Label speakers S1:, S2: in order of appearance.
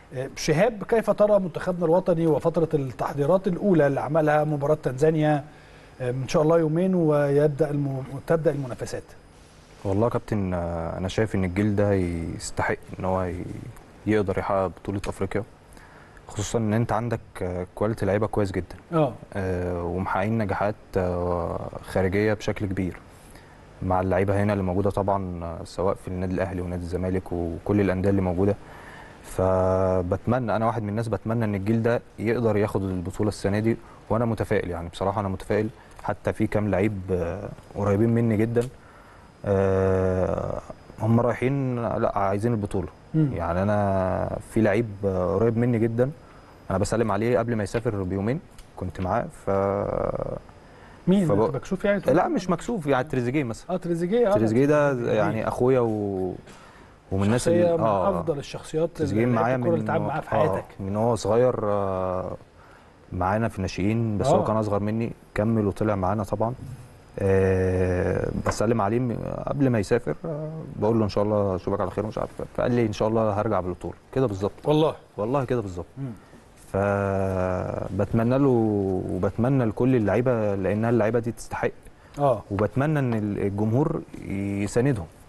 S1: شهاب كيف ترى منتخبنا الوطني وفتره التحضيرات الاولى اللي عملها مباراه تنزانيا ان شاء الله يومين ويبدا الم... تبدا المنافسات
S2: والله يا كابتن آه، انا شايف ان الجيل ده يستحق ان هو ي- يقدر يحقق بطوله افريقيا خصوصا ان انت عندك آه، كواليتي لعيبه كويس جدا
S1: اه
S2: آه، ومحققين نجاحات آه، خارجيه بشكل كبير مع اللعيبه هنا اللي موجوده طبعا آه، سواء في النادي الاهلي ونادي الزمالك وكل الانديه اللي موجوده فبتمنى انا واحد من الناس بتمنى ان الجيل ده يقدر ياخد البطوله السنه دي وانا متفائل يعني بصراحه انا متفائل حتى في كام لعيب آه، قريبين مني جدا آه، هم رايحين لا عايزين البطوله
S1: مم.
S2: يعني انا في لعيب آه، قريب مني جدا انا بسلم عليه قبل ما يسافر بيومين كنت معاه ف
S1: مين
S2: فبق-
S1: انت مكشوف يعني
S2: لا مش مكسوف يعني تريزيجيه مثلا
S1: اه تريزيجيه اه
S2: تريزيجيه ده
S1: جميل.
S2: يعني اخويا و... ومن الناس
S1: شخصية
S2: اللي
S1: من افضل الشخصيات
S2: تريزيجيه
S1: اللي
S2: معايا
S1: لعبت الكوره
S2: من
S1: اللي اتعامل معاها في
S2: آه،
S1: حياتك
S2: من هو صغير آه، معانا في الناشئين بس
S1: آه.
S2: هو كان اصغر مني كمل وطلع معانا طبعا آه، بسلم عليه م- قبل ما يسافر آه، بقول له ان شاء الله اشوفك على خير ومش عارف فقال لي ان شاء الله هرجع بالبطوله كده بالظبط
S1: والله
S2: والله كده بالظبط
S1: مم.
S2: فبتمنى له وبتمنى لكل اللعيبه لانها اللعيبه دي تستحق
S1: اه
S2: وبتمنى ان الجمهور يساندهم